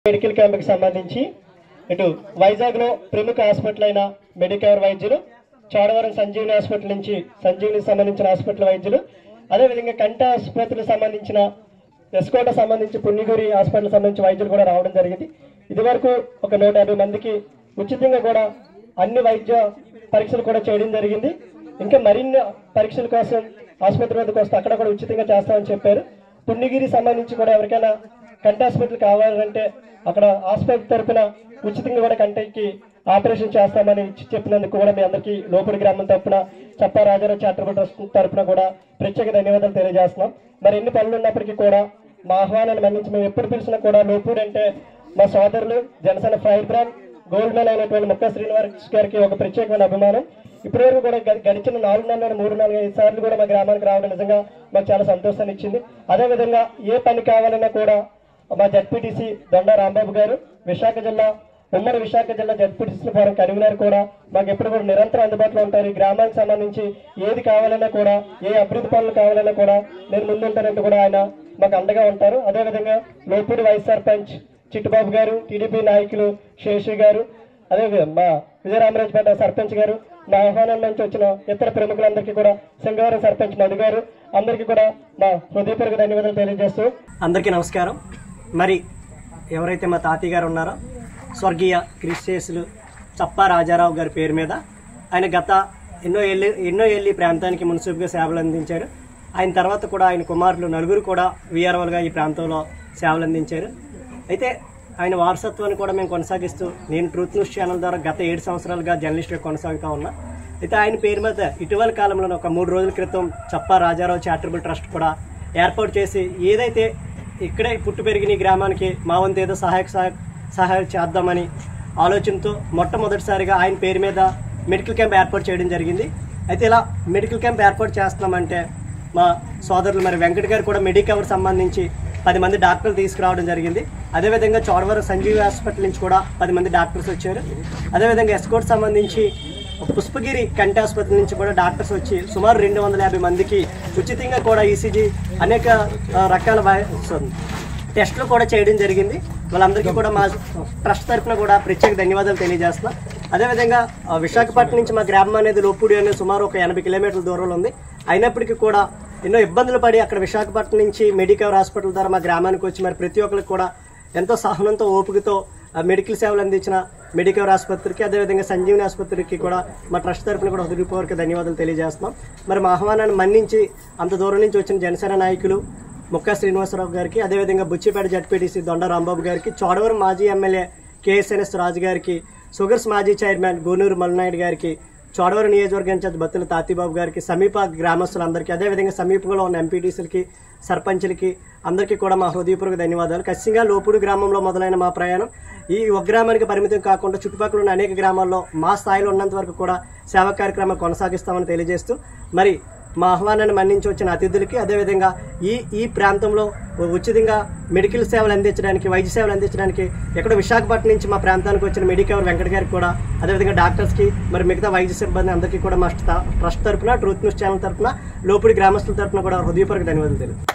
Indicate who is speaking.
Speaker 1: medical క్యాంప్కి సంబంధించి ఇటు వైజాగ్లో ప్రముఖ హాస్పిటల్ అయిన మెడికేర్ వైద్యులు చోడవరం సంజీవని హాస్పిటల్ నుంచి సంజీవనికి సంబంధించిన హాస్పిటల్ వైద్యులు అదేవిధంగా కంట ఆసుపత్రికి సంబంధించిన ఎస్కోట సంబంధించి పుణ్యగిరి హాస్పిటల్ సంబంధించి వైద్యులు కూడా రావడం జరిగింది ఇదివరకు ఒక నూట యాభై మందికి ఉచితంగా కూడా అన్ని వైద్య పరీక్షలు కూడా చేయడం జరిగింది ఇంకా మరిన్ని పరీక్షల కోసం ఆసుపత్రి వద్దకు వస్తే అక్కడ కూడా ఉచితంగా చేస్తామని చెప్పారు పుణ్యగిరి సంబంధించి కూడా ఎవరికైనా కంటి హాస్పిటల్ కావాలంటే అక్కడ హాస్పిటల్ తరపున ఉచితంగా కూడా కంటికి ఆపరేషన్ చేస్తామని ఇచ్చి చెప్పినందుకు కూడా మీ అందరికీ లోపలి గ్రామం తరపున చప్పా రాజారావు చారిటబుల్ ట్రస్ట్ తరపున కూడా ప్రత్యేక ధన్యవాదాలు తెలియజేస్తున్నాం మరి ఎన్ని పనులు ఉన్నప్పటికీ కూడా మా ఆహ్వానాన్ని మన్నించి మేము ఎప్పుడు పిలిచినా కూడా లోపూర్ అంటే మా సోదరులు Janasena fire brand gold medal అయినటువంటి ముక్క శ్రీనివాస్ గారికి ఒక ప్రత్యేకమైన అభిమానం ఇప్పటివరకు కూడా గ- గడిచిన నాలుగు నెలల మూడు నాలుగు ఐదు సార్లు కూడా మా గ్రామానికి రావడం నిజంగా మాకు చాలా సంతోషాన్ని ఇచ్చింది అదేవిధంగా ఏ పని కావాలన్నా కూడా మా జడ్పీటీసీ దొండ రాంబాబు గారు విశాఖ జిల్లా ఉమ్మడి విశాఖ జిల్లా జడ్పీటీసీ ఫోరం కన్వీనర్ కూడా మాకు ఎప్పుడు కూడా నిరంతరం అందుబాటులో ఉంటారు ఈ గ్రామానికి సంబంధించి ఏది కావాలన్నా కూడా ఏ అభివృద్ధి పనులు కావాలన్నా కూడా నేను ముందుంటానంటూ కూడా ఆయన మాకు అండగా ఉంటారు అదేవిధంగా లోపూడి వైస్ సర్పంచ్ చిట్టుబాబు గారు టీడీపీ నాయకులు శేషి గారు అదే మా విజయరామరాజపేట సర్పంచ్ గారు మా ఆహ్వానం నుంచి వచ్చిన ఇతర ప్రముఖులందరికీ కూడా సింగవరం సర్పంచ్ మధు గారు అందరికీ కూడా మా హృదయపూర్వక ధన్యవాదాలు తెలియజేస్తూ
Speaker 2: అందరికీ నమస్కారం మరి ఎవరైతే మా తాతయ్య గారు ఉన్నారో స్వర్గీయ క్రిస్టియస్లు చప్పా రాజారావు గారి పేరు మీద ఆయన గత ఎన్నో ఏళ్ళు ఎన్నో ఏళ్ళు ఈ ప్రాంతానికి మున్సిపల్గా సేవలు అందించారు ఆయన తర్వాత కూడా ఆయన కుమారులు నలుగురు కూడా విఆర్ఓలుగా ఈ ప్రాంతంలో సేవలు అందించారు అయితే ఆయన వారసత్వాన్ని కూడా మేము కొనసాగిస్తూ నేను ట్రూత్ న్యూస్ ఛానల్ ద్వారా గత ఏడు సంవత్సరాలుగా జర్నలిస్ట్గా కొనసాగుతూ ఉన్నా అయితే ఆయన పేరు మీద ఇటీవల కాలంలో ఒక మూడు రోజుల క్రితం చప్పా రాజారావు చారిటబుల్ ట్రస్ట్ కూడా ఏర్పాటు చేసి ఏదైతే ఇక్కడే పుట్టి పెరిగిన ఈ గ్రామానికి మా వంతు ఏదో సహాయక సహాయ సహాయం చేద్దామని ఆలోచనతో మొట్టమొదటిసారిగా ఆయన పేరు మీద మెడికల్ క్యాంప్ ఏర్పాటు చేయడం జరిగింది అయితే ఇలా మెడికల్ క్యాంప్ ఏర్పాటు చేస్తున్నామంటే మా సోదరులు మరి వెంకట్ గారు కూడా మెడికవర్ సంబంధించి పది మంది డాక్టర్లు తీసుకురావడం జరిగింది అదేవిధంగా చోడవరం సంజీవి హాస్పిటల్ నుంచి కూడా పది మంది డాక్టర్స్ వచ్చారు అదేవిధంగా ఎస్కోట్ సంబంధించి పుష్పగిరి కంటి ఆసుపత్రి నుంచి కూడా డాక్టర్స్ వచ్చి సుమారు రెండు వందల యాభై మందికి ఉచితంగా కూడా ఈసీజీ అనేక ఆ, రకాల వై- సో- టెస్టులు కూడా చేయడం జరిగింది వాళ్ళందరికీ కూడా మా ట్రస్ట్ తరఫున కూడా ప్రత్యేక ధన్యవాదాలు తెలియజేస్తున్నాం అదేవిధంగా ఆ, విశాఖపట్నం నుంచి మా గ్రామం అనేది లోపూడి అనేది సుమారు ఒక ఎనభై కిలోమీటర్ల దూరంలో ఉంది అయినప్పటికీ కూడా ఎన్నో ఇబ్బందులు పడి అక్కడ విశాఖపట్నం నుంచి మెడికవర్ హాస్పిటల్ ద్వారా మా గ్రామానికి వచ్చి మరి ప్రతి ఒక్కరికి కూడా ఎంతో సహనంతో ఓపికతో ఆ, మెడికల్ సేవలు అందించిన మెడికవర్ ఆసుపత్రికి అదేవిధంగా సంజీవని ఆసుపత్రికి కూడా మా ట్రస్ట్ తరఫున కూడా హృదయపూర్వక ధన్యవాదాలు తెలియజేస్తున్నాం మరి మా ఆహ్వానాన్ని మన్నించి అంత దూరం నుంచి వచ్చిన జనసేన నాయకులు ముక్కా శ్రీనివాసరావు గారికి అదేవిధంగా బుచ్చిపేట జడ్పీటీసీ దొండ రాంబాబు గారికి చోడవరం మాజీ ఎమ్మెల్యే కేఎస్ఎన్ఎస్ రాజు గారికి సుగర్స్ మాజీ చైర్మన్ గూనూరు మల్నాయుడు గారికి చోడవరం నియోజకవర్గం ఇన్ఛార్జ్ బత్తుల తాతిబాబు గారికి సమీప గ్రామస్తులందరికీ అదేవిధంగా సమీపంలో ఉన్న ఎంపీటీసీలకి సర్పంచులకి అందరికీ కూడా మా హృదయపూర్వక ధన్యవాదాలు ఖచ్చితంగా లోపుడు గ్రామంలో మొదలైన మా ప్రయాణం ఈ ఒక గ్రామానికి పరిమితం కాకుండా చుట్టుపక్కల ఉన్న అనేక గ్రామాల్లో మా స్థాయిలో ఉన్నంత వరకు కూడా సేవా కార్యక్రమాలు కొనసాగిస్తామని తెలియజేస్తూ మరి మా ఆహ్వానాన్ని మన్నించి వచ్చిన అతిథులకి అదేవిధంగా ఈ ఈ ప్రాంతంలో ఉచితంగా మెడికల్ సేవలు అందించడానికి వైద్య సేవలు అందించడానికి ఎక్కడ విశాఖపట్నం నుంచి మా ప్రాంతానికి వచ్చిన మెడికవర్ వెంకట గారికి కూడా అదేవిధంగా డాక్టర్స్కి మరి మిగతా వైద్య సిబ్బంది అందరికీ కూడా మా ట్రస్ట్ తరఫున ట్రూత్ న్యూస్ ఛానల్ తరఫున లోపుడి గ్రామస్తుల తరఫున కూడా హృదయపూర్వక ధన్యవాదాలు తెలియదు